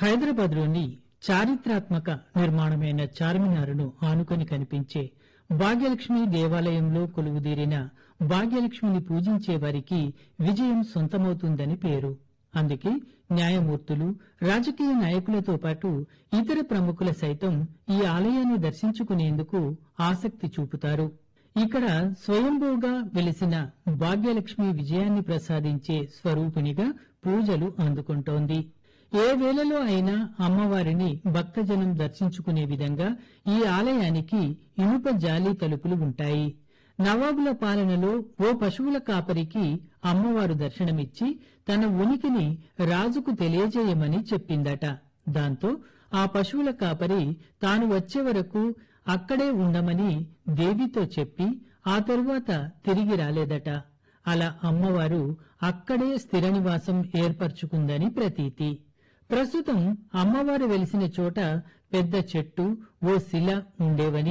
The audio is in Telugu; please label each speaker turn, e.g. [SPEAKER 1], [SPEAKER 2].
[SPEAKER 1] హైదరాబాద్లోని చారిత్రాత్మక నిర్మాణమైన చార్మినారును ఆనుకొని కనిపించే భాగ్యలక్ష్మి దేవాలయంలో కొలువుదీరిన భాగ్యలక్ష్మిని పూజించే వారికి విజయం సొంతమవుతుందని పేరు అందుకే న్యాయమూర్తులు రాజకీయ నాయకులతో పాటు ఇతర ప్రముఖుల సైతం ఈ ఆలయాన్ని దర్శించుకునేందుకు ఆసక్తి చూపుతారు ఇక్కడ స్వయంభూగా వెలిసిన భాగ్యలక్ష్మి విజయాన్ని ప్రసాదించే స్వరూపిణిగా పూజలు అందుకుంటోంది ఏ వేళలో అయినా అమ్మవారిని భక్తజనం దర్శించుకునే విధంగా ఈ ఆలయానికి ఇనుప జాలీ తలుపులు ఉంటాయి నవాబుల పాలనలో ఓ పశువుల కాపరికి అమ్మవారు దర్శనమిచ్చి తన ఉనికిని రాజుకు తెలియజేయమని చెప్పిందట దాంతో ఆ పశువుల కాపరి తాను వచ్చే వరకు అక్కడే ఉండమని దేవితో చెప్పి ఆ తరువాత తిరిగి రాలేదట అలా అమ్మవారు అక్కడే స్థిర నివాసం ఏర్పరచుకుందని ప్రతీతి ప్రస్తుతం అమ్మవారు వెలిసిన చోట పెద్ద చెట్టు ఓ శిల ఉండేవని